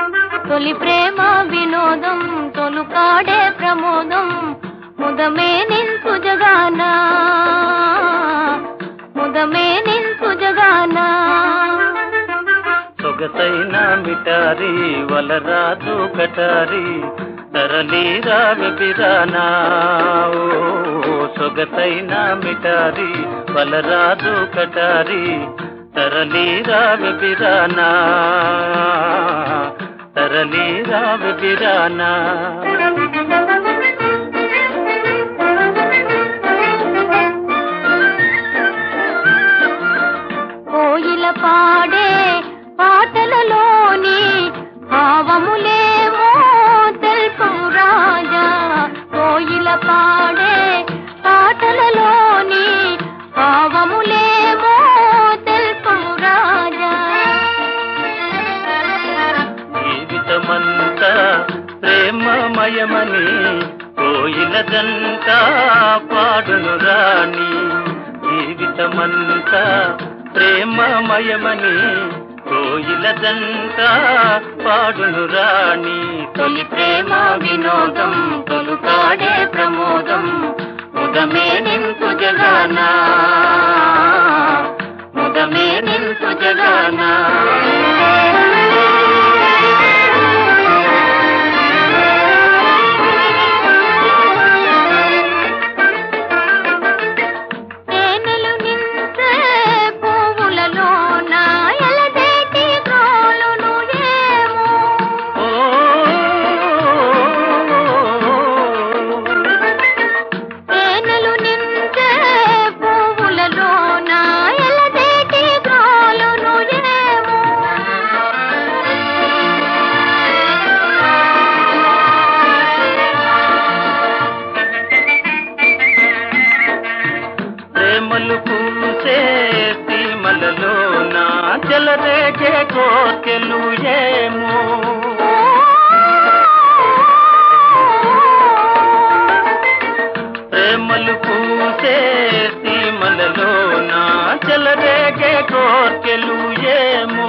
తొలి ప్రేమ వినోదం తొలుకాడే ప్రమోదం ముదమే నింతు జగాన ముదమే నింతు జగాన సొగసైన మిటారి వలరాజు కటారి తరలి రావిరానా ఓ సొగసైన మిటారి వలరాజు కటారి తరలి రావిరానా తరలి రావిరానా కోయిల పాడే పాటలలోని భావములేమో తెలుపు రాజా కోయిల పాడే పాటలలోని భావములేమో తెలుపు రాజా జీవితమంతా ప్రేమమయమని కోయిలదంతా పాడును రాణి జీవితమంతా ప్రేమమయమని కోయిలదంతా పాడును రాణి తొలి ప్రేమ వినోదం తొలుకాడే ప్రమోదం ముదమే నింపు జగానా ముదమే నింపు జగానా తేనెలు నింపే పువ్వులలోన ఎలదేటి గ్రోలును ఏమో ఓ తేనెలు నింపే పువ్వులలోన ఎలదేటి గ్రోలును ఏమో ప్రేమలు పూసే సీమలలో నా చెలరేగే కోర్కెలు ఏమో ప్రేమలు పూసే సీమలలో నా చెలరేగే కోర్కెలు ఏమో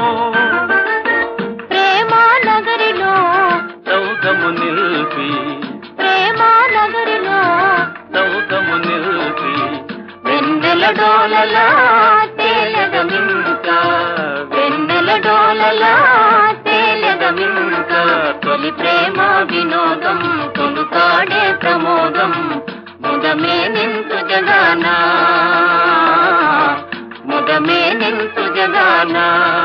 ప్రేమ నగరిలో సౌగము నిల్పి ప్రేమ నగరిలో సౌగము నిల్పి వెన్నెల డోలలా తేలగమింక వెన్నెల డోలలా తేలగమింక తొలి ప్రేమ వినోదం తొలుకాడే ప్రమోదం ముదమే నింతు జగానా ముదమే నింతు జగానా